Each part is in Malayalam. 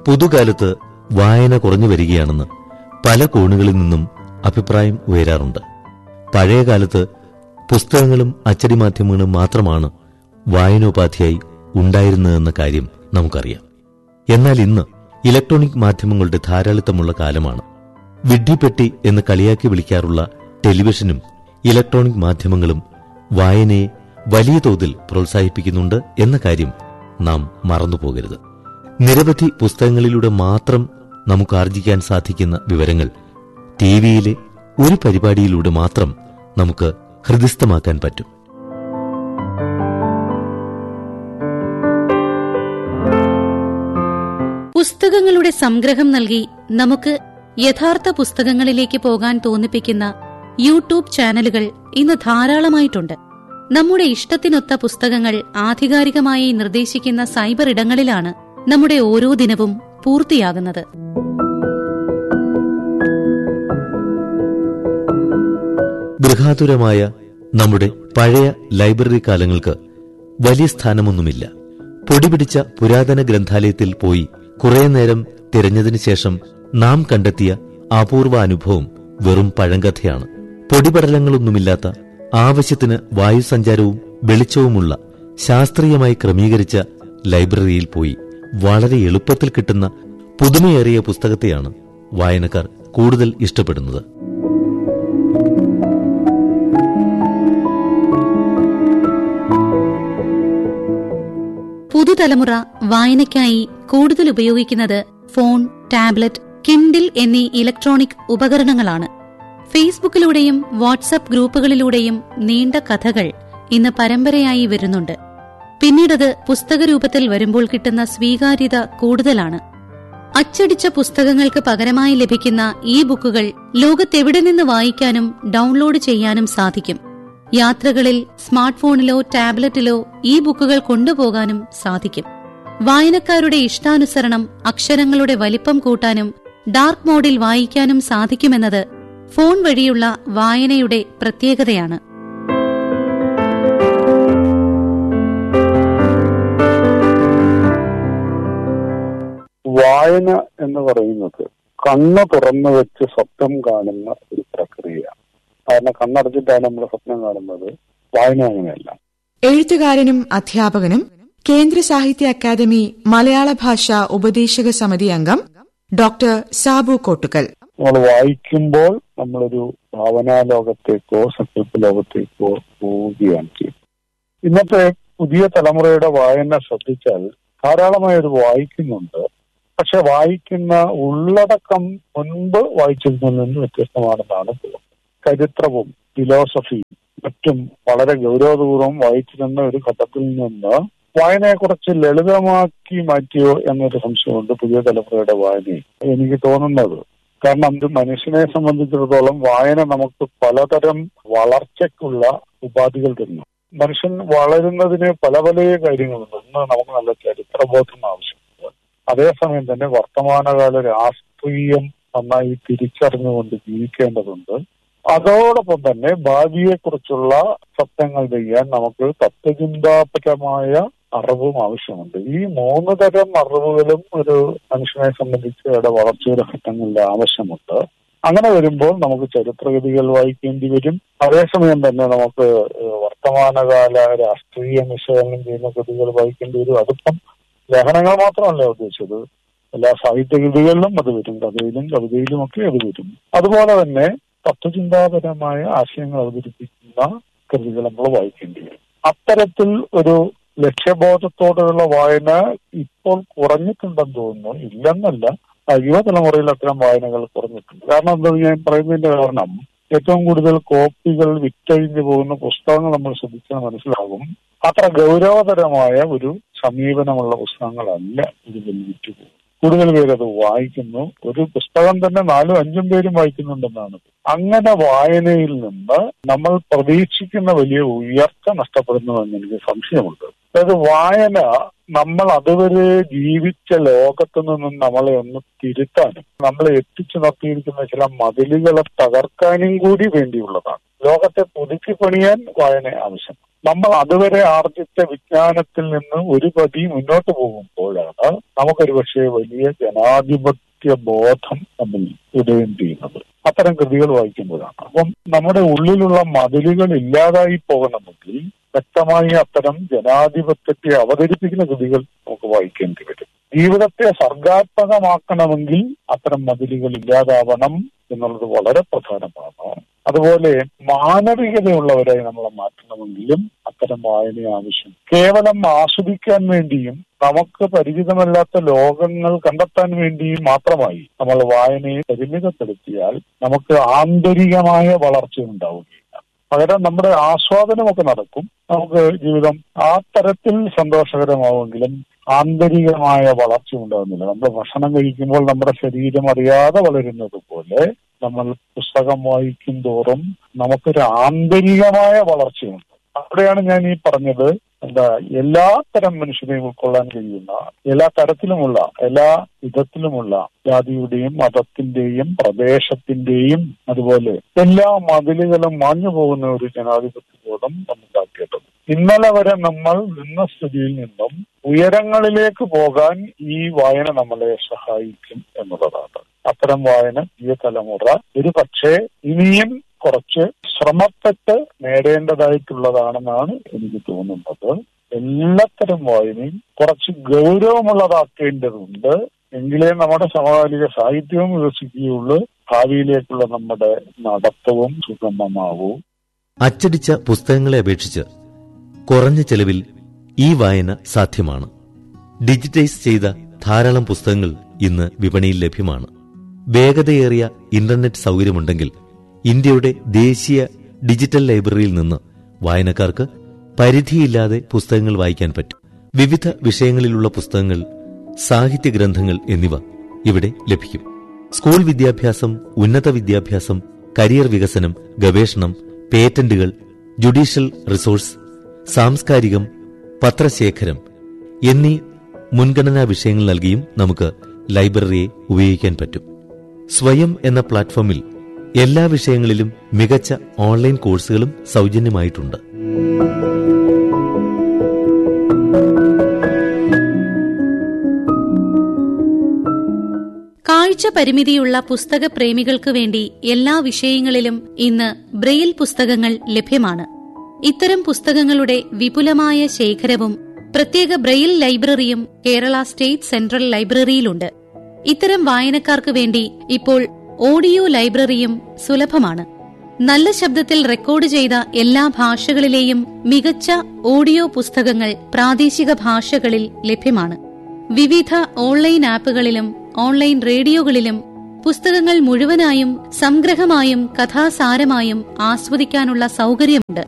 പുതുകാലത്ത് വായന കുറഞ്ഞു വരികയാണെന്ന് പല കോണുകളിൽ നിന്നും അഭിപ്രായം ഉയരാറുണ്ട് പഴയകാലത്ത് പുസ്തകങ്ങളും അച്ചടി മാധ്യമങ്ങളും മാത്രമാണ് വായനോപാധിയായി ഉണ്ടായിരുന്നതെന്ന കാര്യം നമുക്കറിയാം എന്നാൽ ഇന്ന് ഇലക്ട്രോണിക് മാധ്യമങ്ങളുടെ ധാരാളിത്തമുള്ള കാലമാണ് വിഡ്ഢിപ്പെട്ടി എന്ന് കളിയാക്കി വിളിക്കാറുള്ള ടെലിവിഷനും ഇലക്ട്രോണിക് മാധ്യമങ്ങളും വായനയെ വലിയ തോതിൽ പ്രോത്സാഹിപ്പിക്കുന്നുണ്ട് എന്ന കാര്യം നാം മറന്നുപോകരുത് നിരവധി പുസ്തകങ്ങളിലൂടെ മാത്രം നമുക്ക് ആർജിക്കാൻ സാധിക്കുന്ന വിവരങ്ങൾ ടിവിയിലെ ഒരു പരിപാടിയിലൂടെ മാത്രം നമുക്ക് ഹൃദിസ്ഥമാക്കാൻ പറ്റും പുസ്തകങ്ങളുടെ സംഗ്രഹം നൽകി നമുക്ക് യഥാർത്ഥ പുസ്തകങ്ങളിലേക്ക് പോകാൻ തോന്നിപ്പിക്കുന്ന യൂട്യൂബ് ചാനലുകൾ ഇന്ന് ധാരാളമായിട്ടുണ്ട് നമ്മുടെ ഇഷ്ടത്തിനൊത്ത പുസ്തകങ്ങൾ ആധികാരികമായി നിർദ്ദേശിക്കുന്ന സൈബർ ഇടങ്ങളിലാണ് നമ്മുടെ ഓരോ ദിനവും പൂർത്തിയാകുന്നത് ഗൃഹാതുരമായ നമ്മുടെ പഴയ ലൈബ്രറി കാലങ്ങൾക്ക് വലിയ സ്ഥാനമൊന്നുമില്ല പൊടിപിടിച്ച പുരാതന ഗ്രന്ഥാലയത്തിൽ പോയി കുറെ നേരം തിരഞ്ഞതിനു ശേഷം നാം കണ്ടെത്തിയ അപൂർവ അനുഭവം വെറും പഴങ്കഥയാണ് പൊടിപടലങ്ങളൊന്നുമില്ലാത്ത ആവശ്യത്തിന് വായുസഞ്ചാരവും വെളിച്ചവുമുള്ള ശാസ്ത്രീയമായി ക്രമീകരിച്ച ലൈബ്രറിയിൽ പോയി വളരെ എളുപ്പത്തിൽ കിട്ടുന്ന പുതുമയേറിയ പുസ്തകത്തെയാണ് വായനക്കാർ കൂടുതൽ ഇഷ്ടപ്പെടുന്നത് പുതുതലമുറ വായനയ്ക്കായി കൂടുതൽ ഉപയോഗിക്കുന്നത് ഫോൺ ടാബ്ലറ്റ് കിൻഡിൽ എന്നീ ഇലക്ട്രോണിക് ഉപകരണങ്ങളാണ് ഫേസ്ബുക്കിലൂടെയും വാട്സപ്പ് ഗ്രൂപ്പുകളിലൂടെയും നീണ്ട കഥകൾ ഇന്ന് പരമ്പരയായി വരുന്നുണ്ട് പിന്നീടത് പുസ്തകരൂപത്തിൽ വരുമ്പോൾ കിട്ടുന്ന സ്വീകാര്യത കൂടുതലാണ് അച്ചടിച്ച പുസ്തകങ്ങൾക്ക് പകരമായി ലഭിക്കുന്ന ഈ ബുക്കുകൾ ലോകത്തെവിടെ നിന്ന് വായിക്കാനും ഡൗൺലോഡ് ചെയ്യാനും സാധിക്കും യാത്രകളിൽ സ്മാർട്ട് ഫോണിലോ ടാബ്ലറ്റിലോ ഈ ബുക്കുകൾ കൊണ്ടുപോകാനും സാധിക്കും വായനക്കാരുടെ ഇഷ്ടാനുസരണം അക്ഷരങ്ങളുടെ വലിപ്പം കൂട്ടാനും ഡാർക്ക് മോഡിൽ വായിക്കാനും സാധിക്കുമെന്നത് ഫോൺ വഴിയുള്ള വായനയുടെ പ്രത്യേകതയാണ് വായന എന്ന് പറയുന്നത് കണ്ണ് തുറന്നു വെച്ച് സ്വപ്നം കാണുന്ന ഒരു പ്രക്രിയയാണ് കാരണം കണ്ണടച്ചിട്ടാണ് നമ്മൾ സ്വപ്നം കാണുന്നത് വായന അങ്ങനെയല്ല എഴുത്തുകാരനും അധ്യാപകനും കേന്ദ്ര സാഹിത്യ അക്കാദമി മലയാള ഭാഷാ ഉപദേശക സമിതി അംഗം ഡോക്ടർ സാബു കോട്ടുക്കൽ നമ്മൾ വായിക്കുമ്പോൾ നമ്മളൊരു ഭാവനാ ലോകത്തേക്കോ സങ്കല്പ ലോകത്തേക്കോ പോവുകയാണ് ചെയ്യുന്നത് ഇന്നത്തെ പുതിയ തലമുറയുടെ വായന ശ്രദ്ധിച്ചാൽ ധാരാളമായി ഒരു വായിക്കുന്നുണ്ട് പക്ഷെ വായിക്കുന്ന ഉള്ളടക്കം മുൻപ് വായിച്ചിരുന്നതിൽ നിന്ന് വ്യത്യസ്തമാണെന്നാണ് തോന്നുന്നത് ചരിത്രവും ഫിലോസഫിയും മറ്റും വളരെ ഗൗരവപൂർവ്വം വായിച്ചിരുന്ന ഒരു ഘട്ടത്തിൽ നിന്ന് വായനയെ കുറച്ച് ലളിതമാക്കി മാറ്റിയോ എന്നൊരു സംശയമുണ്ട് പുതിയ തലമുറയുടെ വായനയിൽ എനിക്ക് തോന്നുന്നത് കാരണം ഇത് മനുഷ്യനെ സംബന്ധിച്ചിടത്തോളം വായന നമുക്ക് പലതരം വളർച്ചയ്ക്കുള്ള ഉപാധികൾ തരുന്നു മനുഷ്യൻ വളരുന്നതിന് പല പല കാര്യങ്ങളുണ്ട് ഒന്ന് നമുക്ക് നല്ല ചരിത്രബോധം ആവശ്യമുണ്ട് അതേസമയം തന്നെ വർത്തമാനകാല രാഷ്ട്രീയം നന്നായി തിരിച്ചറിഞ്ഞുകൊണ്ട് ജീവിക്കേണ്ടതുണ്ട് അതോടൊപ്പം തന്നെ ഭാവിയെക്കുറിച്ചുള്ള സ്വപ്നങ്ങൾ ചെയ്യാൻ നമുക്ക് തത്വചിന്താപരമായ അറിവും ആവശ്യമുണ്ട് ഈ മൂന്ന് തരം അറിവുകളും ഒരു മനുഷ്യനെ സംബന്ധിച്ച് അവരുടെ വളർച്ചയുടെ ഘട്ടങ്ങളിൽ ആവശ്യമുണ്ട് അങ്ങനെ വരുമ്പോൾ നമുക്ക് ചരിത്രഗതികൾ വായിക്കേണ്ടി വരും അതേസമയം തന്നെ നമുക്ക് വർത്തമാനകാല രാഷ്ട്രീയ വിശകലനം ചെയ്യുന്ന കൃതികൾ വായിക്കേണ്ടി വരും അതിപ്പം ലേഖനങ്ങൾ മാത്രമല്ല ഉദ്ദേശിച്ചത് എല്ലാ സാഹിത്യകൃതികളിലും അത് വരും കഥയിലും കവിതയിലും ഒക്കെ അത് വരും അതുപോലെ തന്നെ തത്വചിന്താപരമായ ആശയങ്ങൾ അവതരിപ്പിക്കുന്ന കൃതികൾ നമ്മൾ വായിക്കേണ്ടി വരും അത്തരത്തിൽ ഒരു ലക്ഷ്യബോധത്തോടെയുള്ള വായന ഇപ്പോൾ കുറഞ്ഞിട്ടുണ്ടെന്ന് തോന്നുന്നു ഇല്ലെന്നല്ല യുവതലമുറയിൽ അത്തരം വായനകൾ കുറഞ്ഞിട്ടുണ്ട് കാരണം എന്താ ഞാൻ പറയുന്നതിന്റെ കാരണം ഏറ്റവും കൂടുതൽ കോപ്പികൾ വിറ്റഴിഞ്ഞു പോകുന്ന പുസ്തകങ്ങൾ നമ്മൾ ശ്രദ്ധിച്ചാൽ മനസ്സിലാകും അത്ര ഗൗരവതരമായ ഒരു സമീപനമുള്ള പുസ്തകങ്ങളല്ല ഇതിൽ വിറ്റുപോകും കൂടുതൽ പേര് അത് വായിക്കുന്നു ഒരു പുസ്തകം തന്നെ നാലും അഞ്ചും പേരും വായിക്കുന്നുണ്ടെന്നാണ് അങ്ങനെ വായനയിൽ നിന്ന് നമ്മൾ പ്രതീക്ഷിക്കുന്ന വലിയ ഉയർച്ച നഷ്ടപ്പെടുന്നുവെന്ന് എനിക്ക് സംശയമുണ്ട് അതായത് വായന നമ്മൾ അതുവരെ ജീവിച്ച ലോകത്തു നിന്നും നമ്മളെ ഒന്ന് തിരുത്താനും നമ്മളെ എത്തിച്ചു നിർത്തിയിരിക്കുന്ന ചില മതിലുകളെ തകർക്കാനും കൂടി വേണ്ടിയുള്ളതാണ് ലോകത്തെ പുതുക്കി പണിയാൻ വായന ആവശ്യം നമ്മൾ അതുവരെ ആർജിച്ച വിജ്ഞാനത്തിൽ നിന്ന് ഒരു പടി മുന്നോട്ട് പോകുമ്പോഴാണ് നമുക്കൊരു പക്ഷേ വലിയ ജനാധിപത്യ ബോധം നമ്മൾ ഇടുകയും ചെയ്യുന്നത് അത്തരം കൃതികൾ വായിക്കുമ്പോഴാണ് അപ്പം നമ്മുടെ ഉള്ളിലുള്ള മതിലുകൾ ഇല്ലാതായി പോകണമെങ്കിൽ വ്യക്തമായി അത്തരം ജനാധിപത്യത്തെ അവതരിപ്പിക്കുന്ന കൃതികൾ നമുക്ക് വായിക്കേണ്ടി വരും ജീവിതത്തെ സർഗാത്മകമാക്കണമെങ്കിൽ അത്തരം മതിലുകൾ ഇല്ലാതാവണം എന്നുള്ളത് വളരെ പ്രധാനമാണ് അതുപോലെ മാനവികതയുള്ളവരായി നമ്മളെ മാറ്റണമെങ്കിലും അത്തരം വായന ആവശ്യം കേവലം ആസ്വദിക്കാൻ വേണ്ടിയും നമുക്ക് പരിചിതമല്ലാത്ത ലോകങ്ങൾ കണ്ടെത്താൻ വേണ്ടിയും മാത്രമായി നമ്മൾ വായനയെ പരിമിതപ്പെടുത്തിയാൽ നമുക്ക് ആന്തരികമായ വളർച്ച ഉണ്ടാവുകയില്ല പകരം നമ്മുടെ ആസ്വാദനമൊക്കെ നടക്കും നമുക്ക് ജീവിതം ആ തരത്തിൽ സന്തോഷകരമാവുമെങ്കിലും ആന്തരികമായ വളർച്ച ഉണ്ടാകുന്നില്ല നമ്മൾ ഭക്ഷണം കഴിക്കുമ്പോൾ നമ്മുടെ ശരീരം അറിയാതെ വളരുന്നത് പോലെ നമ്മൾ പുസ്തകം വായിക്കും തോറും നമുക്കൊരു ആന്തരികമായ വളർച്ചയുണ്ട് അവിടെയാണ് ഞാൻ ഈ പറഞ്ഞത് എന്താ എല്ലാ തരം മനുഷ്യരെയും ഉൾക്കൊള്ളാൻ കഴിയുന്ന എല്ലാ തരത്തിലുമുള്ള എല്ലാ വിധത്തിലുമുള്ള ജാതിയുടെയും മതത്തിന്റെയും പ്രദേശത്തിന്റെയും അതുപോലെ എല്ലാ മതിലുകളും മാഞ്ഞു പോകുന്ന ഒരു ജനാധിപത്യ ബോധം നമുക്കാക്കേണ്ടത് ഇന്നലെ വരെ നമ്മൾ നിന്ന സ്ഥിതിയിൽ നിന്നും ഉയരങ്ങളിലേക്ക് പോകാൻ ഈ വായന നമ്മളെ സഹായിക്കും എന്നുള്ളതാണ് അത്തരം വായന ഈ തലമുറ ഒരു പക്ഷേ ഇനിയും കുറച്ച് ശ്രമപ്പെട്ട് നേടേണ്ടതായിട്ടുള്ളതാണെന്നാണ് എനിക്ക് തോന്നുന്നത് എല്ലാത്തരം വായനയും കുറച്ച് ഗൗരവമുള്ളതാക്കേണ്ടതുണ്ട് എങ്കിലേ നമ്മുടെ സമകാലിക സാഹിത്യവും വികസിക്കുകയുള്ളൂ ഭാവിയിലേക്കുള്ള നമ്മുടെ നടത്തവും സുഗമമാവൂ അച്ചടിച്ച പുസ്തകങ്ങളെ അപേക്ഷിച്ച് കുറഞ്ഞ ചെലവിൽ ഈ വായന സാധ്യമാണ് ഡിജിറ്റൈസ് ചെയ്ത ധാരാളം പുസ്തകങ്ങൾ ഇന്ന് വിപണിയിൽ ലഭ്യമാണ് വേഗതയേറിയ ഇന്റർനെറ്റ് സൗകര്യമുണ്ടെങ്കിൽ ഇന്ത്യയുടെ ദേശീയ ഡിജിറ്റൽ ലൈബ്രറിയിൽ നിന്ന് വായനക്കാർക്ക് പരിധിയില്ലാതെ പുസ്തകങ്ങൾ വായിക്കാൻ പറ്റും വിവിധ വിഷയങ്ങളിലുള്ള പുസ്തകങ്ങൾ സാഹിത്യ ഗ്രന്ഥങ്ങൾ എന്നിവ ഇവിടെ ലഭിക്കും സ്കൂൾ വിദ്യാഭ്യാസം ഉന്നത വിദ്യാഭ്യാസം കരിയർ വികസനം ഗവേഷണം പേറ്റന്റുകൾ ജുഡീഷ്യൽ റിസോഴ്സ് സാംസ്കാരികം പത്രശേഖരം എന്നീ മുൻഗണനാ വിഷയങ്ങൾ നൽകിയും നമുക്ക് ലൈബ്രറിയെ ഉപയോഗിക്കാൻ പറ്റും സ്വയം എന്ന പ്ലാറ്റ്ഫോമിൽ എല്ലാ വിഷയങ്ങളിലും മികച്ച ഓൺലൈൻ കോഴ്സുകളും സൗജന്യമായിട്ടുണ്ട് കാഴ്ച പരിമിതിയുള്ള പുസ്തക പ്രേമികൾക്ക് വേണ്ടി എല്ലാ വിഷയങ്ങളിലും ഇന്ന് ബ്രെയിൽ പുസ്തകങ്ങൾ ലഭ്യമാണ് ഇത്തരം പുസ്തകങ്ങളുടെ വിപുലമായ ശേഖരവും പ്രത്യേക ബ്രെയിൽ ലൈബ്രറിയും കേരള സ്റ്റേറ്റ് സെൻട്രൽ ലൈബ്രറിയിലുണ്ട് ഇത്തരം വായനക്കാർക്ക് വേണ്ടി ഇപ്പോൾ ഓഡിയോ ലൈബ്രറിയും സുലഭമാണ് നല്ല ശബ്ദത്തിൽ റെക്കോർഡ് ചെയ്ത എല്ലാ ഭാഷകളിലെയും മികച്ച ഓഡിയോ പുസ്തകങ്ങൾ പ്രാദേശിക ഭാഷകളിൽ ലഭ്യമാണ് വിവിധ ഓൺലൈൻ ആപ്പുകളിലും ഓൺലൈൻ റേഡിയോകളിലും പുസ്തകങ്ങൾ മുഴുവനായും സംഗ്രഹമായും കഥാസാരമായും ആസ്വദിക്കാനുള്ള സൗകര്യമുണ്ട്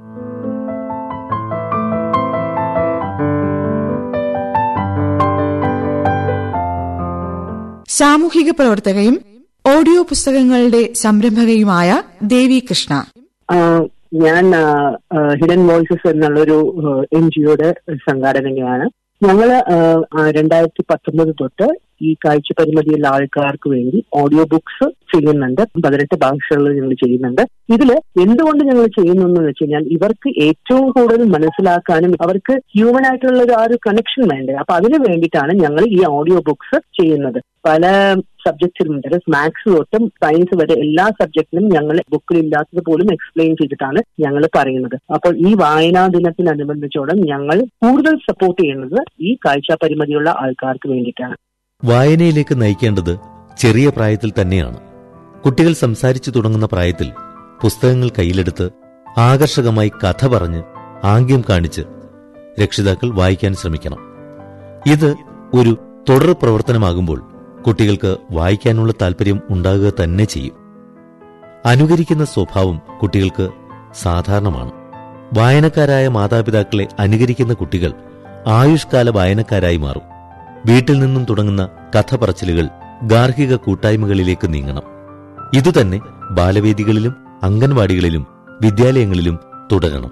സാമൂഹിക പ്രവർത്തകയും ഓഡിയോ പുസ്തകങ്ങളുടെ സംരംഭകയുമായ ദേവി കൃഷ്ണ ആ, ഞാൻ ഹിഡൻ വോയിസസ് എന്നുള്ളൊരു എൻ ജിഒയുടെ സംഘാടകയാണ് ഞങ്ങള് രണ്ടായിരത്തി പത്തൊമ്പത് തൊട്ട് ഈ കാഴ്ച പരിമിതിയുള്ള ആൾക്കാർക്ക് വേണ്ടി ഓഡിയോ ബുക്സ് ചെയ്യുന്നുണ്ട് പതിനെട്ട് ഭാഷകളിൽ ഞങ്ങൾ ചെയ്യുന്നുണ്ട് ഇതില് എന്തുകൊണ്ട് ഞങ്ങൾ ചെയ്യുന്നു എന്ന് വെച്ച് കഴിഞ്ഞാൽ ഇവർക്ക് ഏറ്റവും കൂടുതൽ മനസ്സിലാക്കാനും അവർക്ക് ഹ്യൂമൻ ആയിട്ടുള്ള ഒരു ആ ഒരു കണക്ഷൻ വേണ്ടേ അപ്പൊ അതിന് വേണ്ടിയിട്ടാണ് ഞങ്ങൾ ഈ ഓഡിയോ ബുക്സ് ചെയ്യുന്നത് പല സബ്ജക്റ്റിലും മാത്സ് തൊട്ടും സയൻസ് വരെ എല്ലാ സബ്ജക്റ്റിനും ഞങ്ങൾ ബുക്കിൽ ഇല്ലാത്തത് പോലും എക്സ്പ്ലെയിൻ ചെയ്തിട്ടാണ് ഞങ്ങൾ പറയുന്നത് അപ്പോൾ ഈ വായനാ ദിനത്തിനനുബന്ധിച്ചോടെ ഞങ്ങൾ കൂടുതൽ സപ്പോർട്ട് ചെയ്യുന്നത് ഈ കാഴ്ച പരിമിതിയുള്ള ആൾക്കാർക്ക് വേണ്ടിയിട്ടാണ് വായനയിലേക്ക് നയിക്കേണ്ടത് ചെറിയ പ്രായത്തിൽ തന്നെയാണ് കുട്ടികൾ സംസാരിച്ചു തുടങ്ങുന്ന പ്രായത്തിൽ പുസ്തകങ്ങൾ കയ്യിലെടുത്ത് ആകർഷകമായി കഥ പറഞ്ഞ് ആംഗ്യം കാണിച്ച് രക്ഷിതാക്കൾ വായിക്കാൻ ശ്രമിക്കണം ഇത് ഒരു തുടർ പ്രവർത്തനമാകുമ്പോൾ കുട്ടികൾക്ക് വായിക്കാനുള്ള താല്പര്യം ഉണ്ടാകുക തന്നെ ചെയ്യും അനുകരിക്കുന്ന സ്വഭാവം കുട്ടികൾക്ക് സാധാരണമാണ് വായനക്കാരായ മാതാപിതാക്കളെ അനുകരിക്കുന്ന കുട്ടികൾ ആയുഷ്കാല വായനക്കാരായി മാറും വീട്ടിൽ നിന്നും തുടങ്ങുന്ന കഥ പറച്ചിലുകൾ ഗാർഹിക കൂട്ടായ്മകളിലേക്ക് നീങ്ങണം ഇതുതന്നെ ബാലവേദികളിലും അംഗൻവാടികളിലും വിദ്യാലയങ്ങളിലും തുടരണം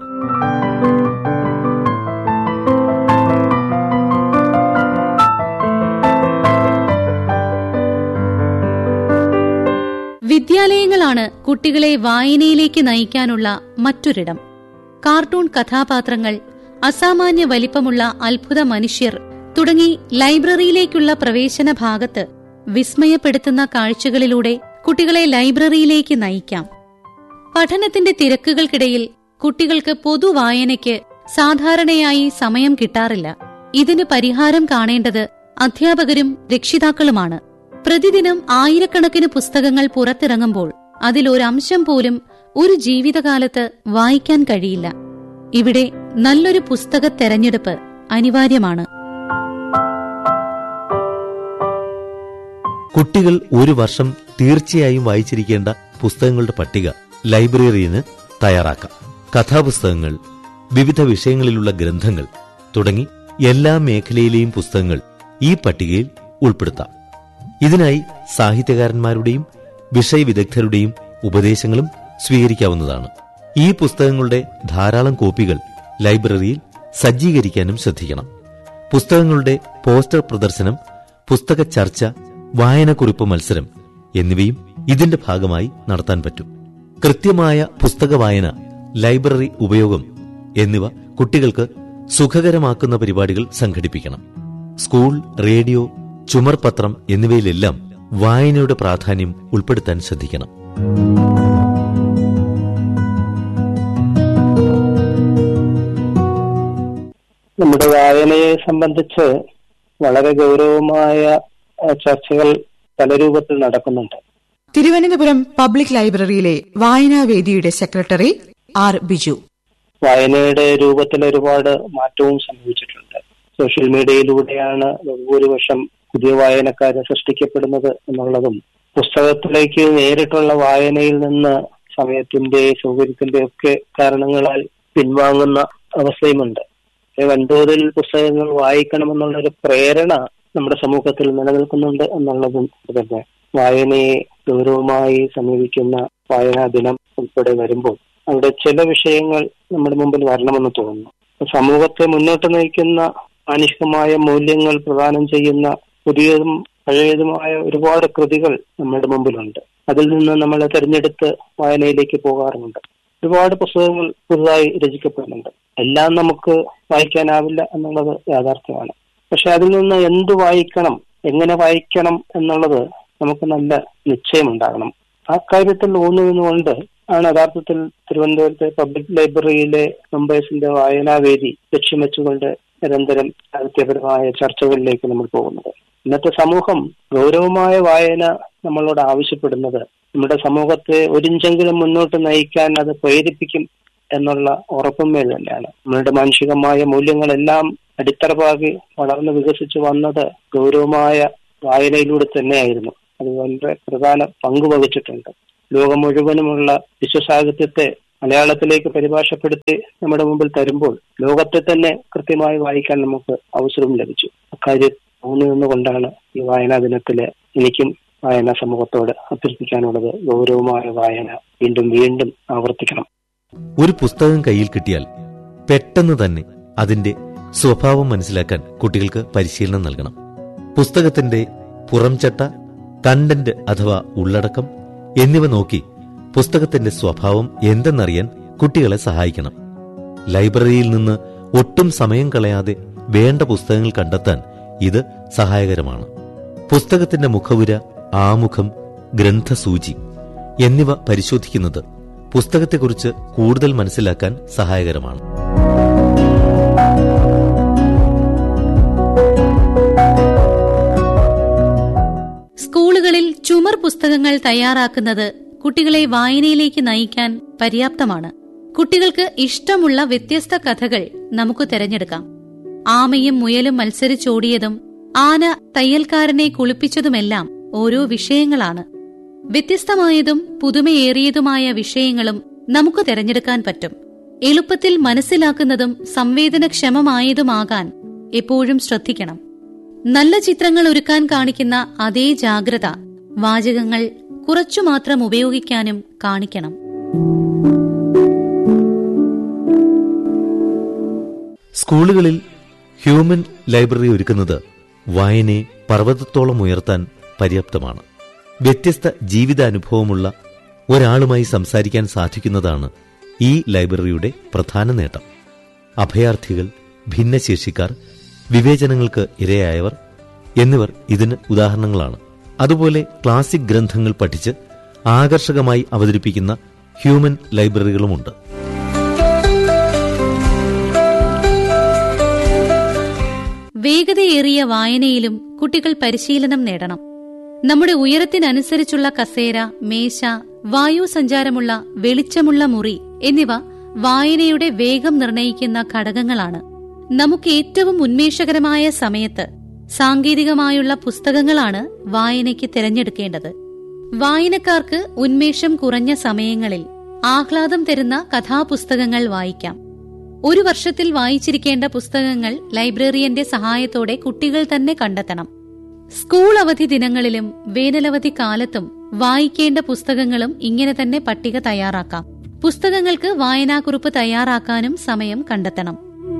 വിദ്യാലയങ്ങളാണ് കുട്ടികളെ വായനയിലേക്ക് നയിക്കാനുള്ള മറ്റൊരിടം കാർട്ടൂൺ കഥാപാത്രങ്ങൾ അസാമാന്യ വലിപ്പമുള്ള അത്ഭുത മനുഷ്യർ തുടങ്ങി ലൈബ്രറിയിലേക്കുള്ള പ്രവേശന ഭാഗത്ത് വിസ്മയപ്പെടുത്തുന്ന കാഴ്ചകളിലൂടെ കുട്ടികളെ ലൈബ്രറിയിലേക്ക് നയിക്കാം പഠനത്തിന്റെ തിരക്കുകൾക്കിടയിൽ കുട്ടികൾക്ക് പൊതുവായനയ്ക്ക് സാധാരണയായി സമയം കിട്ടാറില്ല ഇതിന് പരിഹാരം കാണേണ്ടത് അധ്യാപകരും രക്ഷിതാക്കളുമാണ് പ്രതിദിനം ആയിരക്കണക്കിന് പുസ്തകങ്ങൾ പുറത്തിറങ്ങുമ്പോൾ അതിലൊരംശം പോലും ഒരു ജീവിതകാലത്ത് വായിക്കാൻ കഴിയില്ല ഇവിടെ നല്ലൊരു പുസ്തക തെരഞ്ഞെടുപ്പ് അനിവാര്യമാണ് കുട്ടികൾ ഒരു വർഷം തീർച്ചയായും വായിച്ചിരിക്കേണ്ട പുസ്തകങ്ങളുടെ പട്ടിക ലൈബ്രറിന് തയ്യാറാക്കാം കഥാപുസ്തകങ്ങൾ വിവിധ വിഷയങ്ങളിലുള്ള ഗ്രന്ഥങ്ങൾ തുടങ്ങി എല്ലാ മേഖലയിലെയും പുസ്തകങ്ങൾ ഈ പട്ടികയിൽ ഉൾപ്പെടുത്താം ഇതിനായി സാഹിത്യകാരന്മാരുടെയും വിഷയവിദഗ്ധരുടെയും ഉപദേശങ്ങളും സ്വീകരിക്കാവുന്നതാണ് ഈ പുസ്തകങ്ങളുടെ ധാരാളം കോപ്പികൾ ലൈബ്രറിയിൽ സജ്ജീകരിക്കാനും ശ്രദ്ധിക്കണം പുസ്തകങ്ങളുടെ പോസ്റ്റർ പ്രദർശനം പുസ്തക ചർച്ച വായനക്കുറിപ്പ് മത്സരം എന്നിവയും ഇതിന്റെ ഭാഗമായി നടത്താൻ പറ്റും കൃത്യമായ പുസ്തക വായന ലൈബ്രറി ഉപയോഗം എന്നിവ കുട്ടികൾക്ക് സുഖകരമാക്കുന്ന പരിപാടികൾ സംഘടിപ്പിക്കണം സ്കൂൾ റേഡിയോ ചുമർപത്രം എന്നിവയിലെല്ലാം വായനയുടെ പ്രാധാന്യം ഉൾപ്പെടുത്താൻ ശ്രദ്ധിക്കണം നമ്മുടെ വായനയെ സംബന്ധിച്ച് വളരെ ഗൗരവമായ അഹ്, ചർച്ചകൾ പല രൂപത്തിൽ നടക്കുന്നുണ്ട് തിരുവനന്തപുരം പബ്ലിക് ലൈബ്രറിയിലെ വായനാവേദിയുടെ സെക്രട്ടറി ആർ ബിജു വായനയുടെ രൂപത്തിൽ ഒരുപാട് മാറ്റവും സംഭവിച്ചിട്ടുണ്ട് സോഷ്യൽ മീഡിയയിലൂടെയാണ് ഭൂരിപക്ഷം പുതിയ വായനക്കാരെ സൃഷ്ടിക്കപ്പെടുന്നത് എന്നുള്ളതും പുസ്തകത്തിലേക്ക് നേരിട്ടുള്ള വായനയിൽ നിന്ന് സമയത്തിന്റെ സൗകര്യത്തിന്റെ ഒക്കെ കാരണങ്ങളാൽ പിൻവാങ്ങുന്ന അവസ്ഥയുമുണ്ട് ഏ, വൻതോതിൽ പുസ്തകങ്ങൾ വായിക്കണമെന്നുള്ള ഒരു പ്രേരണ നമ്മുടെ സമൂഹത്തിൽ നിലനിൽക്കുന്നുണ്ട് എന്നുള്ളതും തന്നെ വായനയെ ഗൗരവമായി സമീപിക്കുന്ന വായനാ ദിനം ഉൾപ്പെടെ വരുമ്പോൾ അവിടെ ചില വിഷയങ്ങൾ നമ്മുടെ മുമ്പിൽ വരണമെന്ന് തോന്നുന്നു സമൂഹത്തെ മുന്നോട്ട് നയിക്കുന്ന മാനുഷികമായ മൂല്യങ്ങൾ പ്രദാനം ചെയ്യുന്ന പുതിയതും പഴയതുമായ ഒരുപാട് കൃതികൾ നമ്മുടെ മുമ്പിലുണ്ട് അതിൽ നിന്ന് നമ്മൾ തിരഞ്ഞെടുത്ത് വായനയിലേക്ക് പോകാറുമുണ്ട് ഒരുപാട് പുസ്തകങ്ങൾ പുതുതായി രചിക്കപ്പെടുന്നുണ്ട് എല്ലാം നമുക്ക് വായിക്കാനാവില്ല എന്നുള്ളത് യാഥാർത്ഥ്യമാണ് പക്ഷെ അതിൽ നിന്ന് എന്ത് വായിക്കണം എങ്ങനെ വായിക്കണം എന്നുള്ളത് നമുക്ക് നല്ല നിശ്ചയമുണ്ടാകണം ആ കാര്യത്തിൽ ഊന്നുകൊണ്ട് ആണ് യഥാർത്ഥത്തിൽ തിരുവനന്തപുരത്തെ പബ്ലിക് ലൈബ്രറിയിലെ മെമ്പേഴ്സിന്റെ വായനാവേദി ലക്ഷ്യം വെച്ചുകൊണ്ട് നിരന്തരം സാഹിത്യപരമായ ചർച്ചകളിലേക്ക് നമ്മൾ പോകുന്നത് ഇന്നത്തെ സമൂഹം ഗൗരവമായ വായന നമ്മളോട് ആവശ്യപ്പെടുന്നത് നമ്മുടെ സമൂഹത്തെ ഒരിഞ്ചെങ്കിലും മുന്നോട്ട് നയിക്കാൻ അത് പ്രേരിപ്പിക്കും എന്നുള്ള ഉറപ്പുമേൽ തന്നെയാണ് നമ്മളുടെ മാനുഷികമായ മൂല്യങ്ങളെല്ലാം അടിത്തറപാകി വളർന്ന് വികസിച്ചു വന്നത് ഗൗരവമായ വായനയിലൂടെ തന്നെയായിരുന്നു അത് വളരെ പ്രധാന പങ്ക് വഹിച്ചിട്ടുണ്ട് ലോകം മുഴുവനുമുള്ള വിശ്വസാഹിത്യത്തെ മലയാളത്തിലേക്ക് പരിഭാഷപ്പെടുത്തി നമ്മുടെ മുമ്പിൽ തരുമ്പോൾ ലോകത്തെ തന്നെ കൃത്യമായി വായിക്കാൻ നമുക്ക് അവസരവും ലഭിച്ചു അക്കാര്യം ഊന്നി നിന്നുകൊണ്ടാണ് ഈ വായനാ ദിനത്തില് എനിക്കും വായനാ സമൂഹത്തോട് അഭ്യർത്ഥിക്കാനുള്ളത് ഗൗരവമായ വായന വീണ്ടും വീണ്ടും ആവർത്തിക്കണം ഒരു പുസ്തകം കയ്യിൽ കിട്ടിയാൽ പെട്ടെന്ന് തന്നെ അതിന്റെ സ്വഭാവം മനസ്സിലാക്കാൻ കുട്ടികൾക്ക് പരിശീലനം നൽകണം പുസ്തകത്തിന്റെ പുറംചട്ട കണ്ടന്റ് അഥവാ ഉള്ളടക്കം എന്നിവ നോക്കി പുസ്തകത്തിന്റെ സ്വഭാവം എന്തെന്നറിയാൻ കുട്ടികളെ സഹായിക്കണം ലൈബ്രറിയിൽ നിന്ന് ഒട്ടും സമയം കളയാതെ വേണ്ട പുസ്തകങ്ങൾ കണ്ടെത്താൻ ഇത് സഹായകരമാണ് പുസ്തകത്തിന്റെ മുഖവുര ആമുഖം ഗ്രന്ഥസൂചി എന്നിവ പരിശോധിക്കുന്നത് പുസ്തകത്തെക്കുറിച്ച് കൂടുതൽ മനസ്സിലാക്കാൻ സഹായകരമാണ് സ്കൂളുകളിൽ ചുമർ പുസ്തകങ്ങൾ തയ്യാറാക്കുന്നത് കുട്ടികളെ വായനയിലേക്ക് നയിക്കാൻ പര്യാപ്തമാണ് കുട്ടികൾക്ക് ഇഷ്ടമുള്ള വ്യത്യസ്ത കഥകൾ നമുക്ക് തിരഞ്ഞെടുക്കാം ആമയും മുയലും മത്സരിച്ചോടിയതും ആന തയ്യൽക്കാരനെ കുളിപ്പിച്ചതുമെല്ലാം ഓരോ വിഷയങ്ങളാണ് വ്യത്യസ്തമായതും പുതുമയേറിയതുമായ വിഷയങ്ങളും നമുക്ക് തിരഞ്ഞെടുക്കാൻ പറ്റും എളുപ്പത്തിൽ മനസ്സിലാക്കുന്നതും സംവേദനക്ഷമമായതുമാകാൻ എപ്പോഴും ശ്രദ്ധിക്കണം നല്ല ചിത്രങ്ങൾ ഒരുക്കാൻ കാണിക്കുന്ന അതേ ജാഗ്രത വാചകങ്ങൾ കുറച്ചു മാത്രം ഉപയോഗിക്കാനും കാണിക്കണം സ്കൂളുകളിൽ ഹ്യൂമൻ ലൈബ്രറി ഒരുക്കുന്നത് വായനയെ പർവ്വതത്തോളം ഉയർത്താൻ പര്യാപ്തമാണ് വ്യത്യസ്ത ജീവിതാനുഭവമുള്ള ഒരാളുമായി സംസാരിക്കാൻ സാധിക്കുന്നതാണ് ഈ ലൈബ്രറിയുടെ പ്രധാന നേട്ടം അഭയാർത്ഥികൾ ഭിന്നശേഷിക്കാർ വിവേചനങ്ങൾക്ക് ഇരയായവർ എന്നിവർ ഇതിന് ഉദാഹരണങ്ങളാണ് അതുപോലെ ക്ലാസിക് ഗ്രന്ഥങ്ങൾ പഠിച്ച് ആകർഷകമായി അവതരിപ്പിക്കുന്ന ഹ്യൂമൻ ലൈബ്രറികളുമുണ്ട് വേഗതയേറിയ വായനയിലും കുട്ടികൾ പരിശീലനം നേടണം നമ്മുടെ ഉയരത്തിനനുസരിച്ചുള്ള കസേര മേശ വായു സഞ്ചാരമുള്ള വെളിച്ചമുള്ള മുറി എന്നിവ വായനയുടെ വേഗം നിർണയിക്കുന്ന ഘടകങ്ങളാണ് നമുക്ക് ഏറ്റവും ഉന്മേഷകരമായ സമയത്ത് സാങ്കേതികമായുള്ള പുസ്തകങ്ങളാണ് വായനയ്ക്ക് തിരഞ്ഞെടുക്കേണ്ടത് വായനക്കാർക്ക് ഉന്മേഷം കുറഞ്ഞ സമയങ്ങളിൽ ആഹ്ലാദം തരുന്ന കഥാപുസ്തകങ്ങൾ വായിക്കാം ഒരു വർഷത്തിൽ വായിച്ചിരിക്കേണ്ട പുസ്തകങ്ങൾ ലൈബ്രറിയന്റെ സഹായത്തോടെ കുട്ടികൾ തന്നെ കണ്ടെത്തണം സ്കൂൾ അവധി ദിനങ്ങളിലും വേനലവധി കാലത്തും വായിക്കേണ്ട പുസ്തകങ്ങളും ഇങ്ങനെ തന്നെ പട്ടിക തയ്യാറാക്കാം പുസ്തകങ്ങൾക്ക് വായനാക്കുറിപ്പ് തയ്യാറാക്കാനും സമയം കണ്ടെത്തണം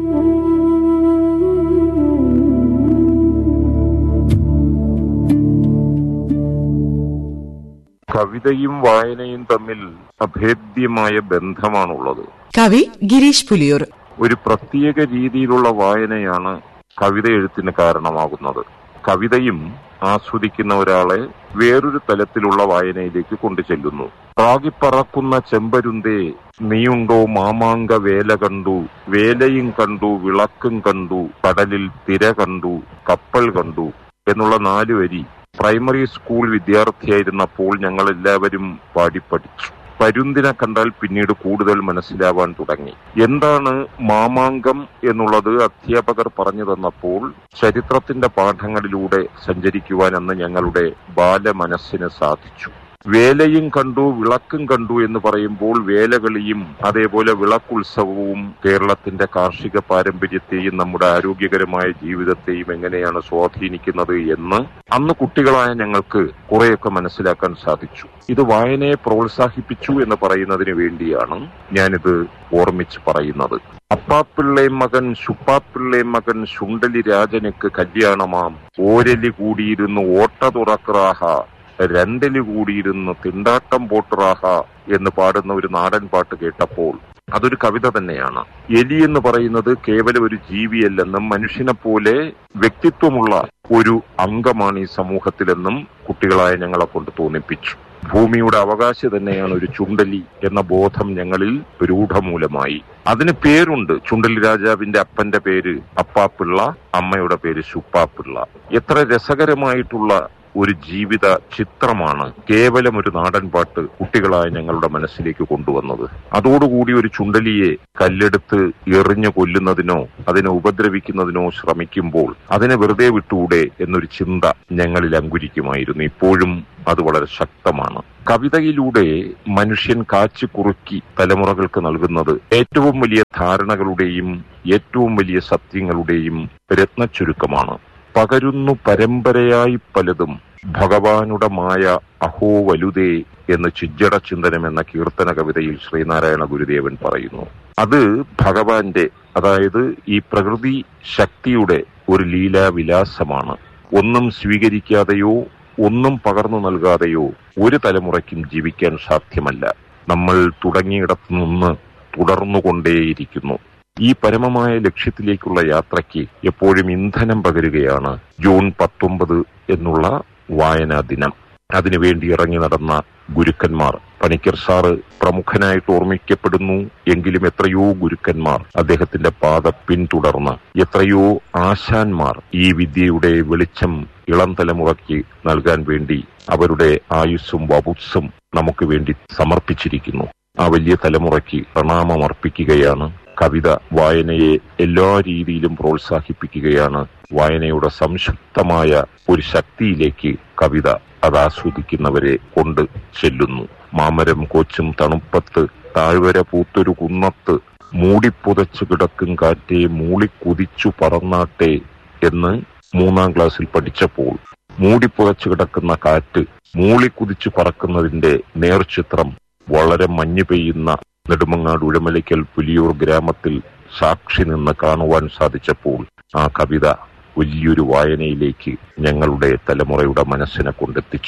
കവിതയും വായനയും തമ്മിൽ അഭേദ്യമായ ബന്ധമാണുള്ളത് കവി ഗിരീഷ് പുലിയൂർ ഒരു പ്രത്യേക രീതിയിലുള്ള വായനയാണ് കവിത എഴുത്തിന് കാരണമാകുന്നത് കവിതയും ആസ്വദിക്കുന്ന ഒരാളെ വേറൊരു തലത്തിലുള്ള വായനയിലേക്ക് കൊണ്ടുചെല്ലുന്നു പ്രാഗിപ്പറക്കുന്ന ചെമ്പരുന്തേ നീയുണ്ടോ മാമാങ്ക വേല കണ്ടു വേലയും കണ്ടു വിളക്കും കണ്ടു കടലിൽ തിര കണ്ടു കപ്പൽ കണ്ടു എന്നുള്ള നാല് വരി പ്രൈമറി സ്കൂൾ വിദ്യാർത്ഥിയായിരുന്നപ്പോൾ ഞങ്ങൾ എല്ലാവരും പാടി പഠിച്ചു പരുന്തിനെ കണ്ടാൽ പിന്നീട് കൂടുതൽ മനസ്സിലാവാൻ തുടങ്ങി എന്താണ് മാമാങ്കം എന്നുള്ളത് അധ്യാപകർ പറഞ്ഞു തന്നപ്പോൾ ചരിത്രത്തിന്റെ പാഠങ്ങളിലൂടെ സഞ്ചരിക്കുവാൻ അന്ന് ഞങ്ങളുടെ ബാലമനസ്സിന് സാധിച്ചു വേലയും കണ്ടു വിളക്കും കണ്ടു എന്ന് പറയുമ്പോൾ വേലകളിയും അതേപോലെ വിളക്കുത്സവവും കേരളത്തിന്റെ കാർഷിക പാരമ്പര്യത്തെയും നമ്മുടെ ആരോഗ്യകരമായ ജീവിതത്തെയും എങ്ങനെയാണ് സ്വാധീനിക്കുന്നത് എന്ന് അന്ന് കുട്ടികളായ ഞങ്ങൾക്ക് കുറെയൊക്കെ മനസ്സിലാക്കാൻ സാധിച്ചു ഇത് വായനയെ പ്രോത്സാഹിപ്പിച്ചു എന്ന് പറയുന്നതിന് വേണ്ടിയാണ് ഞാനിത് ഓർമ്മിച്ച് പറയുന്നത് അപ്പാപ്പിള്ളേ മകൻ ശുപ്പാപ്പിള്ളേ മകൻ ശുണ്ടലി രാജനുക്ക് കല്യാണമാം ഓരലി കൂടിയിരുന്നു ഓട്ട തുറക്രാഹ രണ്ടലി കൂടിയിരുന്ന് തിണ്ടാട്ടം പോട്ടുറാഹ എന്ന് പാടുന്ന ഒരു നാടൻ പാട്ട് കേട്ടപ്പോൾ അതൊരു കവിത തന്നെയാണ് എലി എന്ന് പറയുന്നത് കേവലം ഒരു ജീവിയല്ലെന്നും മനുഷ്യനെ പോലെ വ്യക്തിത്വമുള്ള ഒരു അംഗമാണ് ഈ സമൂഹത്തിലെന്നും കുട്ടികളായ ഞങ്ങളെ കൊണ്ട് തോന്നിപ്പിച്ചു ഭൂമിയുടെ അവകാശി തന്നെയാണ് ഒരു ചുണ്ടലി എന്ന ബോധം ഞങ്ങളിൽ രൂഢമൂലമായി അതിന് പേരുണ്ട് ചുണ്ടലി രാജാവിന്റെ അപ്പന്റെ പേര് അപ്പാപ്പിള്ള അമ്മയുടെ പേര് ശുപ്പാപ്പിള്ള എത്ര രസകരമായിട്ടുള്ള ഒരു ജീവിത ചിത്രമാണ് കേവലം ഒരു നാടൻ പാട്ട് കുട്ടികളായ ഞങ്ങളുടെ മനസ്സിലേക്ക് കൊണ്ടുവന്നത് അതോടുകൂടി ഒരു ചുണ്ടലിയെ കല്ലെടുത്ത് എറിഞ്ഞു കൊല്ലുന്നതിനോ അതിനെ ഉപദ്രവിക്കുന്നതിനോ ശ്രമിക്കുമ്പോൾ അതിനെ വെറുതെ വിട്ടുകൂടെ എന്നൊരു ചിന്ത ഞങ്ങളിൽ അങ്കുരിക്കുമായിരുന്നു ഇപ്പോഴും അത് വളരെ ശക്തമാണ് കവിതയിലൂടെ മനുഷ്യൻ കാച്ചു കുറുക്കി തലമുറകൾക്ക് നൽകുന്നത് ഏറ്റവും വലിയ ധാരണകളുടെയും ഏറ്റവും വലിയ സത്യങ്ങളുടെയും രത്നച്ചുരുക്കമാണ് പകരുന്നു പരമ്പരയായി പലതും ഭഗവാനുടെ മായ അഹോ വലുതേ എന്ന് ചിജ്ജട ചിന്തനം എന്ന കീർത്തന കവിതയിൽ ശ്രീനാരായണ ഗുരുദേവൻ പറയുന്നു അത് ഭഗവാന്റെ അതായത് ഈ പ്രകൃതി ശക്തിയുടെ ഒരു ലീലാവിലാസമാണ് ഒന്നും സ്വീകരിക്കാതെയോ ഒന്നും പകർന്നു നൽകാതെയോ ഒരു തലമുറയ്ക്കും ജീവിക്കാൻ സാധ്യമല്ല നമ്മൾ തുടങ്ങിയിടത്തു നിന്ന് തുടർന്നുകൊണ്ടേയിരിക്കുന്നു ഈ പരമമായ ലക്ഷ്യത്തിലേക്കുള്ള യാത്രയ്ക്ക് എപ്പോഴും ഇന്ധനം പകരുകയാണ് ജൂൺ പത്തൊമ്പത് എന്നുള്ള വായനാ ദിനം അതിനുവേണ്ടി ഇറങ്ങി നടന്ന ഗുരുക്കന്മാർ പണിക്കർ സാറ് പ്രമുഖനായിട്ട് ഓർമ്മിക്കപ്പെടുന്നു എങ്കിലും എത്രയോ ഗുരുക്കന്മാർ അദ്ദേഹത്തിന്റെ പാത പിന്തുടർന്ന് എത്രയോ ആശാന്മാർ ഈ വിദ്യയുടെ വെളിച്ചം ഇളം തലമുറയ്ക്ക് നൽകാൻ വേണ്ടി അവരുടെ ആയുസ്സും വപുസ്സും നമുക്ക് വേണ്ടി സമർപ്പിച്ചിരിക്കുന്നു ആ വലിയ തലമുറയ്ക്ക് പ്രണാമമർപ്പിക്കുകയാണ് കവിത വായനയെ എല്ലാ രീതിയിലും പ്രോത്സാഹിപ്പിക്കുകയാണ് വായനയുടെ സംശുദ്ധമായ ഒരു ശക്തിയിലേക്ക് കവിത അത് ആസ്വദിക്കുന്നവരെ കൊണ്ട് ചെല്ലുന്നു മാമരം കോച്ചും തണുപ്പത്ത് താഴ്വര പൂത്തൊരു കുന്നത്ത് മൂടിപ്പുതച്ചു കിടക്കും കാറ്റെ മൂളിക്കുതിച്ചു പറന്നാട്ടെ എന്ന് മൂന്നാം ക്ലാസ്സിൽ പഠിച്ചപ്പോൾ മൂടിപ്പുതച്ചു കിടക്കുന്ന കാറ്റ് മൂളിക്കുതിച്ചു പറക്കുന്നതിന്റെ നേർചിത്രം വളരെ മഞ്ഞു പെയ്യുന്ന നെടുമങ്ങാട് ഉഴമലയ്ക്കൽ പുലിയൂർ ഗ്രാമത്തിൽ സാക്ഷി നിന്ന് കാണുവാൻ സാധിച്ചപ്പോൾ ആ കവിത വലിയൊരു വായനയിലേക്ക് ഞങ്ങളുടെ തലമുറയുടെ മനസ്സിനെ കൊണ്ടെത്തിച്ചു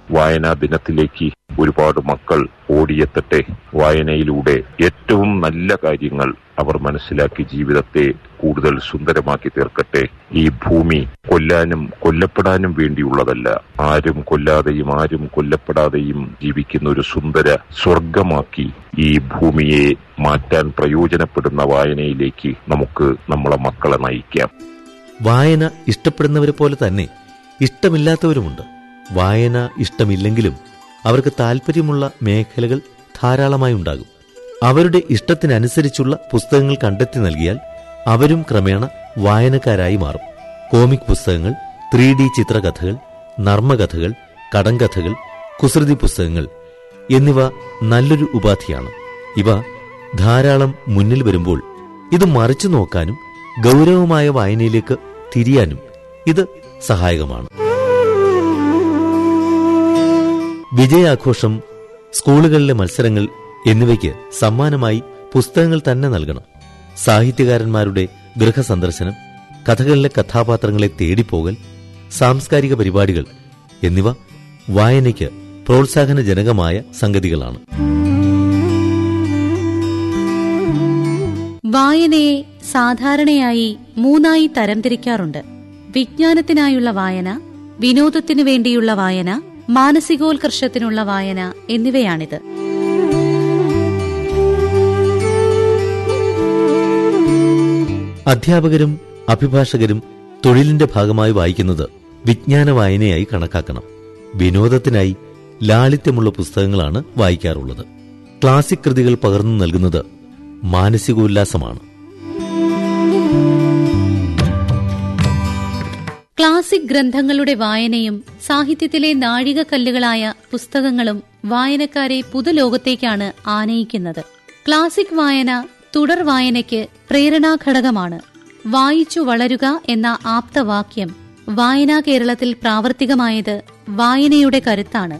വായനാ ദിനത്തിലേക്ക് ഒരുപാട് മക്കൾ ഓടിയെത്തട്ടെ വായനയിലൂടെ ഏറ്റവും നല്ല കാര്യങ്ങൾ അവർ മനസ്സിലാക്കി ജീവിതത്തെ കൂടുതൽ സുന്ദരമാക്കി തീർക്കട്ടെ ഈ ഭൂമി കൊല്ലാനും കൊല്ലപ്പെടാനും വേണ്ടിയുള്ളതല്ല ആരും കൊല്ലാതെയും ആരും കൊല്ലപ്പെടാതെയും ജീവിക്കുന്ന ഒരു സുന്ദര സ്വർഗമാക്കി ഈ ഭൂമിയെ മാറ്റാൻ പ്രയോജനപ്പെടുന്ന വായനയിലേക്ക് നമുക്ക് നമ്മളെ മക്കളെ നയിക്കാം വായന ഇഷ്ടപ്പെടുന്നവരെ പോലെ തന്നെ ഇഷ്ടമില്ലാത്തവരുമുണ്ട് വായന ഇഷ്ടമില്ലെങ്കിലും അവർക്ക് താല്പര്യമുള്ള മേഖലകൾ ധാരാളമായി ഉണ്ടാകും അവരുടെ ഇഷ്ടത്തിനനുസരിച്ചുള്ള പുസ്തകങ്ങൾ കണ്ടെത്തി നൽകിയാൽ അവരും ക്രമേണ വായനക്കാരായി മാറും കോമിക് പുസ്തകങ്ങൾ ത്രീ ഡി ചിത്രകഥകൾ നർമ്മകഥകൾ കടങ്കഥകൾ കുസൃതി പുസ്തകങ്ങൾ എന്നിവ നല്ലൊരു ഉപാധിയാണ് ഇവ ധാരാളം മുന്നിൽ വരുമ്പോൾ ഇത് മറിച്ചു നോക്കാനും ഗൗരവമായ വായനയിലേക്ക് തിരിയാനും ഇത് സഹായകമാണ് വിജയാഘോഷം സ്കൂളുകളിലെ മത്സരങ്ങൾ എന്നിവയ്ക്ക് സമ്മാനമായി പുസ്തകങ്ങൾ തന്നെ നൽകണം സാഹിത്യകാരന്മാരുടെ ഗൃഹസന്ദർശനം കഥകളിലെ കഥാപാത്രങ്ങളെ തേടിപ്പോകൽ സാംസ്കാരിക പരിപാടികൾ എന്നിവ വായനയ്ക്ക് പ്രോത്സാഹനജനകമായ സംഗതികളാണ് വായനയെ സാധാരണയായി മൂന്നായി തരംതിരിക്കാറുണ്ട് വിജ്ഞാനത്തിനായുള്ള വായന വിനോദത്തിനു വേണ്ടിയുള്ള വായന മാനസികോത്കർഷത്തിനുള്ള വായന എന്നിവയാണിത് അധ്യാപകരും അഭിഭാഷകരും തൊഴിലിന്റെ ഭാഗമായി വായിക്കുന്നത് വിജ്ഞാന വായനയായി കണക്കാക്കണം വിനോദത്തിനായി ലാളിത്യമുള്ള പുസ്തകങ്ങളാണ് വായിക്കാറുള്ളത് ക്ലാസിക് കൃതികൾ പകർന്നു നൽകുന്നത് മാനസികോല്ലാസമാണ് ക്ലാസിക് ഗ്രന്ഥങ്ങളുടെ വായനയും സാഹിത്യത്തിലെ നാഴികക്കല്ലുകളായ പുസ്തകങ്ങളും വായനക്കാരെ പുതുലോകത്തേക്കാണ് ആനയിക്കുന്നത് ക്ലാസിക് വായന തുടർ വായനയ്ക്ക് പ്രേരണാഘടകമാണ് വായിച്ചു വളരുക എന്ന ആപ്തവാക്യം വായനാ കേരളത്തിൽ പ്രാവർത്തികമായത് വായനയുടെ കരുത്താണ്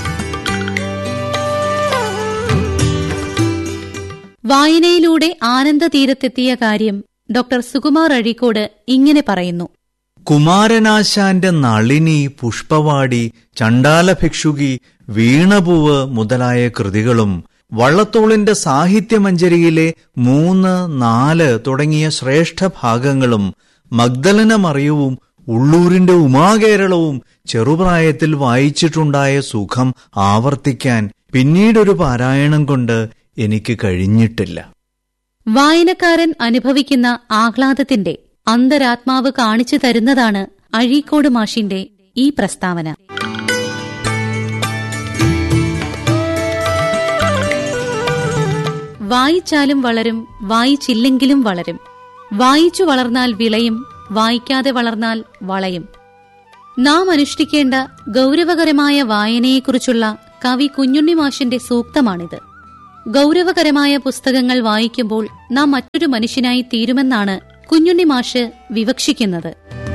വായനയിലൂടെ ആനന്ദ തീരത്തെത്തിയ കാര്യം ഡോക്ടർ സുകുമാർ അഴീക്കോട് ഇങ്ങനെ പറയുന്നു കുമാരനാശാന്റെ നളിനി പുഷ്പവാടി ചണ്ടാലഭിക്ഷുകി വീണപൂവ് മുതലായ കൃതികളും വള്ളത്തോളിന്റെ സാഹിത്യമഞ്ജരിയിലെ മൂന്ന് നാല് തുടങ്ങിയ ശ്രേഷ്ഠ ഭാഗങ്ങളും മഗ്ദലന മറിയവും ഉള്ളൂരിന്റെ ഉമാകേരളവും ചെറുപ്രായത്തിൽ വായിച്ചിട്ടുണ്ടായ സുഖം ആവർത്തിക്കാൻ പിന്നീടൊരു പാരായണം കൊണ്ട് എനിക്ക് കഴിഞ്ഞിട്ടില്ല വായനക്കാരൻ അനുഭവിക്കുന്ന ആഹ്ലാദത്തിന്റെ അന്തരാത്മാവ് കാണിച്ചു തരുന്നതാണ് അഴീക്കോട് മാഷിന്റെ ഈ പ്രസ്താവന വായിച്ചാലും വളരും വായിച്ചില്ലെങ്കിലും വളരും വായിച്ചു വളർന്നാൽ വിളയും വായിക്കാതെ വളർന്നാൽ വളയും നാം അനുഷ്ഠിക്കേണ്ട ഗൗരവകരമായ വായനയെക്കുറിച്ചുള്ള കവി കുഞ്ഞുണ്ണി മാഷിന്റെ സൂക്തമാണിത് ഗൗരവകരമായ പുസ്തകങ്ങൾ വായിക്കുമ്പോൾ നാം മറ്റൊരു മനുഷ്യനായി തീരുമെന്നാണ് കുഞ്ഞുണ്ണി മാഷ് വിവക്ഷിക്കുന്നത്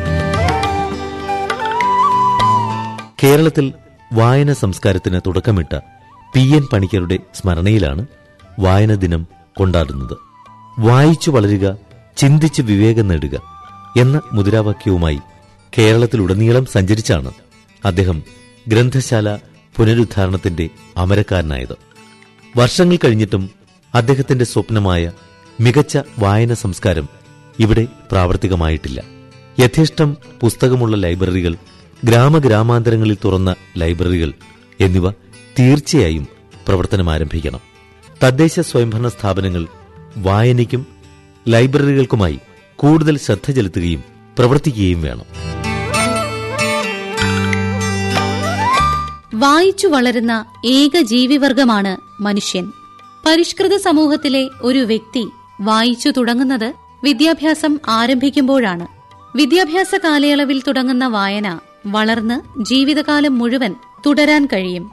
കേരളത്തിൽ വായന സംസ്കാരത്തിന് തുടക്കമിട്ട പി എൻ പണിക്കരുടെ സ്മരണയിലാണ് വായന ദിനം കൊണ്ടാടുന്നത് വായിച്ചു വളരുക ചിന്തിച്ച് വിവേകം നേടുക എന്ന മുദ്രാവാക്യവുമായി കേരളത്തിലുടനീളം സഞ്ചരിച്ചാണ് അദ്ദേഹം ഗ്രന്ഥശാല പുനരുദ്ധാരണത്തിന്റെ അമരക്കാരനായത് വർഷങ്ങൾ കഴിഞ്ഞിട്ടും അദ്ദേഹത്തിന്റെ സ്വപ്നമായ മികച്ച വായന സംസ്കാരം ഇവിടെ പ്രാവർത്തികമായിട്ടില്ല യഥേഷ്ടം പുസ്തകമുള്ള ലൈബ്രറികൾ ഗ്രാമഗ്രാമാന്തരങ്ങളിൽ തുറന്ന ലൈബ്രറികൾ എന്നിവ തീർച്ചയായും പ്രവർത്തനം ആരംഭിക്കണം തദ്ദേശ സ്വയംഭരണ സ്ഥാപനങ്ങൾ വായനയ്ക്കും ലൈബ്രറികൾക്കുമായി കൂടുതൽ ശ്രദ്ധ ചെലുത്തുകയും പ്രവർത്തിക്കുകയും വേണം വായിച്ചു വളരുന്ന ഏക ജീവിവർഗമാണ് മനുഷ്യൻ പരിഷ്കൃത സമൂഹത്തിലെ ഒരു വ്യക്തി വായിച്ചു തുടങ്ങുന്നത് വിദ്യാഭ്യാസം ആരംഭിക്കുമ്പോഴാണ് വിദ്യാഭ്യാസ കാലയളവിൽ തുടങ്ങുന്ന വായന വളർന്ന് ജീവിതകാലം മുഴുവൻ തുടരാൻ കഴിയും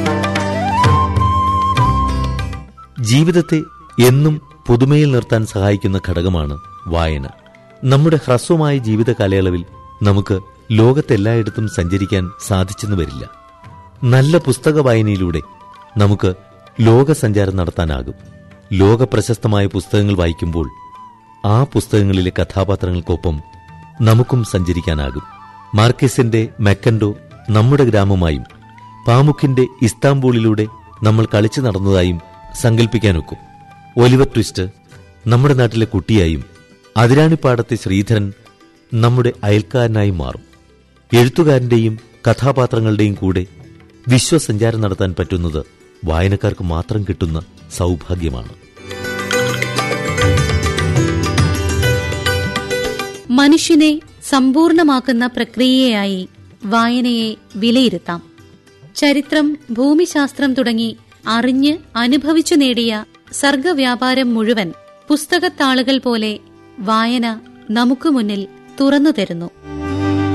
ജീവിതത്തെ എന്നും പുതുമയിൽ നിർത്താൻ സഹായിക്കുന്ന ഘടകമാണ് വായന നമ്മുടെ ഹ്രസ്വമായ ജീവിത കാലയളവിൽ നമുക്ക് ലോകത്തെല്ലായിടത്തും സഞ്ചരിക്കാൻ സാധിച്ചെന്ന് വരില്ല നല്ല പുസ്തക വായനയിലൂടെ നമുക്ക് ലോകസഞ്ചാരം നടത്താനാകും ലോക പ്രശസ്തമായ പുസ്തകങ്ങൾ വായിക്കുമ്പോൾ ആ പുസ്തകങ്ങളിലെ കഥാപാത്രങ്ങൾക്കൊപ്പം നമുക്കും സഞ്ചരിക്കാനാകും മാർക്കസിന്റെ മെക്കൻഡോ നമ്മുടെ ഗ്രാമമായും പാമുക്കിന്റെ ഇസ്താംബൂളിലൂടെ നമ്മൾ കളിച്ചു നടന്നതായും സങ്കല്പിക്കാനൊക്കും ഒലിവർ ട്വിസ്റ്റ് നമ്മുടെ നാട്ടിലെ കുട്ടിയായും അതിരാണിപ്പാടത്തെ ശ്രീധരൻ നമ്മുടെ അയൽക്കാരനായി മാറും എഴുത്തുകാരന്റെയും കഥാപാത്രങ്ങളുടെയും കൂടെ വിശ്വസഞ്ചാരം നടത്താൻ പറ്റുന്നത് വായനക്കാർക്ക് മാത്രം കിട്ടുന്ന സൗഭാഗ്യമാണ് മനുഷ്യനെ സമ്പൂർണമാക്കുന്ന പ്രക്രിയയായി വായനയെ വിലയിരുത്താം ചരിത്രം ഭൂമിശാസ്ത്രം തുടങ്ങി അറിഞ്ഞ് അനുഭവിച്ചു നേടിയ സർഗവ്യാപാരം മുഴുവൻ പുസ്തകത്താളുകൾ പോലെ വായന നമുക്ക് മുന്നിൽ തുറന്നു തരുന്നു